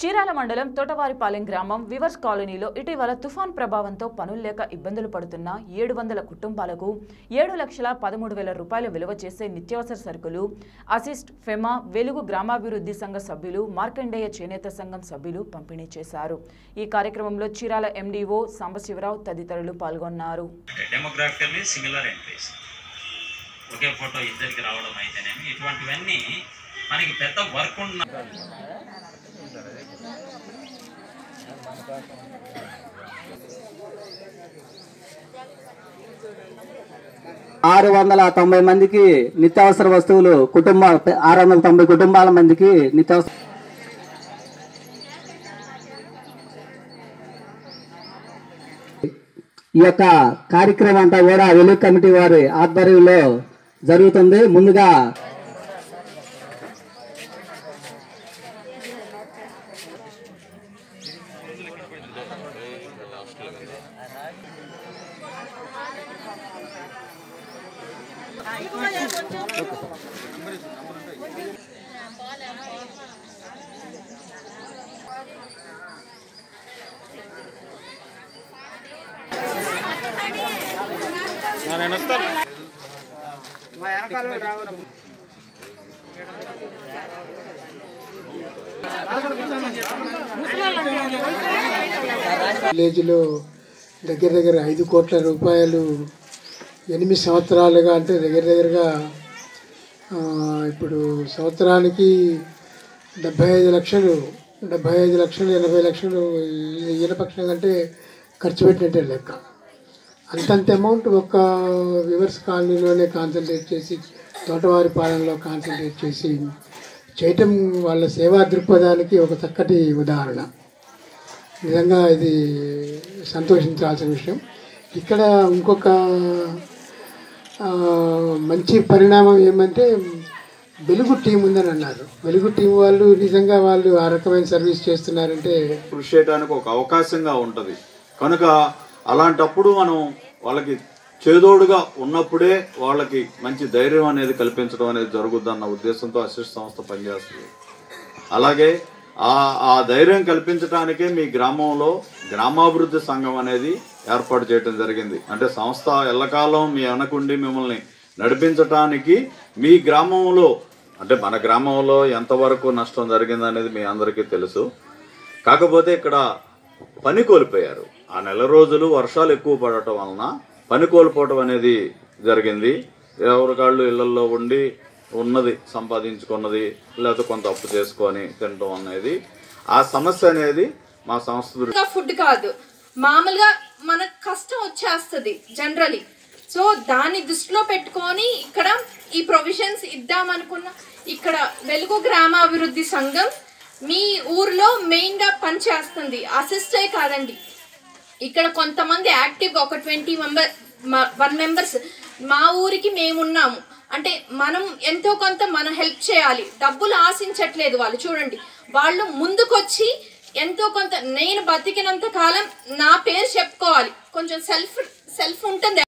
చీరాల మండలం తోటవారిపాలెం గ్రామం వివర్స్ కాలనీలో ఇటీవల తుఫాన్ ప్రభావంతో పనులు లేక ఇబ్బందులు పడుతున్న ఏడు వందల కుటుంబాలకు ఏడు లక్షల పదమూడు వేల రూపాయల విలువ చేసే నిత్యావసర సరుకులు అసిస్ట్ ఫెమా వెలుగు గ్రామాభివృద్ధి సంఘ సభ్యులు మార్కండేయ చేనేత సంఘం సభ్యులు పంపిణీ చేశారు ఈ కార్యక్రమంలో చీరాల ఎండీఓ సాంబశివరావు తదితరులు పాల్గొన్నారు డెమోగ్రాఫికల్లీ సిమిలర్ ఎంట్రీస్ ఒకే ఫోటో ఇద్దరికి రావడం అయితేనేమి ఇటువంటివన్నీ మనకి పెద్ద వర్క్ ఉన్న ఆరు వందల తొంభై మందికి నిత్యావసర వస్తువులు కుటుంబ ఆరు వందల తొంభై కుటుంబాల మందికి నిత్యావసర ఈ యొక్క కార్యక్రమం అంతా కూడా వెలుగు కమిటీ వారి ఆధ్వర్యంలో జరుగుతుంది ముందుగా విలేజ్లో దగ్గర దగ్గర ఐదు కోట్ల రూపాయలు ఎనిమిది సంవత్సరాలుగా అంటే దగ్గర దగ్గరగా ఆ, ఇప్పుడు సంవత్సరానికి డెబ్భై ఐదు లక్షలు డెబ్భై ఐదు లక్షలు ఎనభై లక్షలు ఈయన పక్షం కంటే ఖర్చు పెట్టినట్టే లెక్క అంతంత అమౌంట్ ఒక వివర్స్ కాలనీలోనే కాన్సన్ట్రేట్ చేసి తోటవారి పాలనలో కాన్సన్ట్రేట్ చేసి చేయటం వాళ్ళ సేవా దృక్పథానికి ఒక చక్కటి ఉదాహరణ నిజంగా ఇది సంతోషించాల్సిన విషయం ఇక్కడ ఇంకొక ఆ, మంచి పరిణామం ఏమంటే వెలుగు టీం ఉందని అన్నారు వెలుగు టీం వాళ్ళు నిజంగా వాళ్ళు ఆ రకమైన సర్వీస్ చేస్తున్నారంటే కృషి చేయడానికి ఒక అవకాశంగా ఉంటుంది కనుక అలాంటప్పుడు మనం వాళ్ళకి చేదోడుగా ఉన్నప్పుడే వాళ్ళకి మంచి ధైర్యం అనేది కల్పించడం అనేది జరుగుద్దన్న ఉద్దేశంతో అసిస్ట్ సంస్థ పనిచేస్తుంది అలాగే ఆ ఆ ధైర్యం కల్పించడానికే మీ గ్రామంలో గ్రామాభివృద్ధి సంఘం అనేది ఏర్పాటు చేయడం జరిగింది అంటే సంస్థ ఎల్లకాలం మీ వెనకుండి మిమ్మల్ని నడిపించటానికి మీ గ్రామంలో అంటే మన గ్రామంలో ఎంతవరకు నష్టం జరిగింది అనేది మీ అందరికీ తెలుసు కాకపోతే ఇక్కడ పని కోల్పోయారు ఆ నెల రోజులు వర్షాలు ఎక్కువ పడటం వలన పని కోల్పోవటం అనేది జరిగింది ఎవరికాళ్ళు ఇళ్లలో ఉండి ఉన్నది సంపాదించుకున్నది లేకపోతే కొంత అప్పు చేసుకొని తినటం అనేది ఆ సమస్య అనేది మా సంస్థ దృష్టి మామూలుగా ఫుడ్ కాదు మామూలుగా మనకు కష్టం వచ్చేస్తుంది జనరలీ సో దాన్ని దృష్టిలో పెట్టుకొని ఇక్కడ ఈ ప్రొవిజన్స్ ఇద్దామనుకున్న ఇక్కడ వెలుగు గ్రామాభివృద్ధి సంఘం మీ ఊర్లో మెయిన్గా పనిచేస్తుంది అసిస్టే కాదండి ఇక్కడ కొంతమంది యాక్టివ్గా ఒక ట్వంటీ మెంబర్ వన్ మెంబర్స్ మా ఊరికి మేమున్నాము అంటే మనం ఎంతో కొంత మనం హెల్ప్ చేయాలి డబ్బులు ఆశించట్లేదు వాళ్ళు చూడండి వాళ్ళు ముందుకొచ్చి ఎంతో కొంత నేను బతికినంత కాలం నా పేరు చెప్పుకోవాలి కొంచెం సెల్ఫ్ సెల్ఫ్ ఉంటుంది